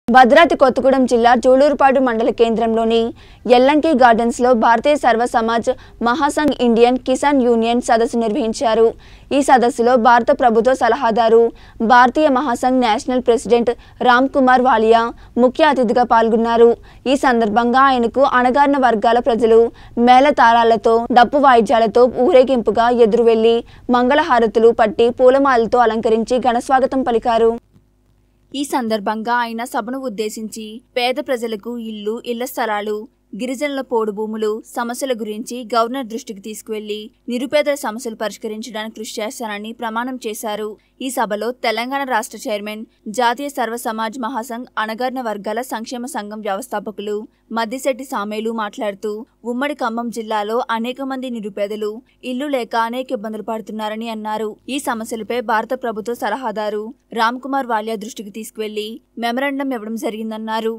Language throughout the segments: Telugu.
భద్రాద్రి కొత్తగూడెం జిల్లా జూలూరుపాడు మండల కేంద్రంలోని ఎల్లంకి గార్డెన్స్ లో భారతీయ సర్వ సమాజ్ మహాసంఘ్ ఇండియన్ కిసాన్ యూనియన్ సదస్సు నిర్వహించారు ఈ సదస్సులో భారత ప్రభుత్వ సలహాదారు భారతీయ మహాసంఘ్ నేషనల్ ప్రెసిడెంట్ రామ్ కుమార్ వాలియా ముఖ్య అతిథిగా పాల్గొన్నారు ఈ సందర్భంగా ఆయనకు అణగారిన వర్గాల ప్రజలు మేళతాళాలతో డప్పు వాయిద్యాలతో ఊరేగింపుగా ఎదురు వెళ్లి మంగళహారతులు పట్టి పూలమాలతో అలంకరించి ఘనస్వాగతం పలికారు ఈ సందర్భంగా ఆయన సభను ఉద్దేశించి పేద ప్రజలకు ఇల్లు ఇళ్ల స్థలాలు గిరిజనుల పోడు భూములు సమస్యల గురించి గవర్నర్ దృష్టికి తీసుకువెళ్లి నిరుపేదల సమస్యలు పరిష్కరించడానికి కృషి చేస్తానని ప్రమాణం చేశారు ఈ సభలో తెలంగాణ రాష్ట్ర చైర్మన్ జాతీయ సర్వ సమాజ్ మహాసంఘ్ అణగారిన వర్గాల సంక్షేమ సంఘం వ్యవస్థాపకులు మద్దిశెట్టి సామేలు మాట్లాడుతూ ఉమ్మడి ఖమ్మం జిల్లాలో అనేక మంది నిరుపేదలు ఇల్లు లేక అనేక ఇబ్బందులు పడుతున్నారని అన్నారు ఈ సమస్యలపై భారత ప్రభుత్వ సలహాదారు రామ్ కుమార్ వాలియా దృష్టికి తీసుకువెళ్లి మెమరాండం ఇవ్వడం జరిగిందన్నారు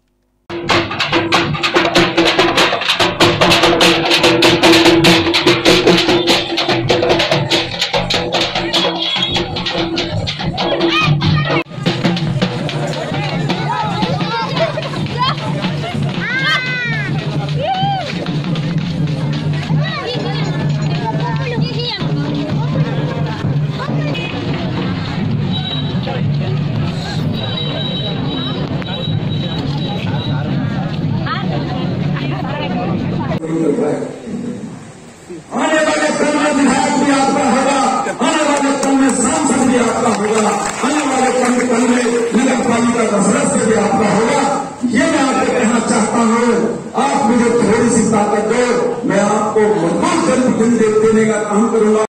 आने वाले क्रम में विधायक भी आपका होगा आने वाले क्रम में सांसद भी आपका होगा आने वाले क्रम क्रम में नगर पालिका का सदस्य भी आपका होगा ये मैं आपसे कहना चाहता हूँ आप मुझे थोड़ी सी ताकत दो मैं आपको मजबूत जनप्रतिनिधि देने का काम करूंगा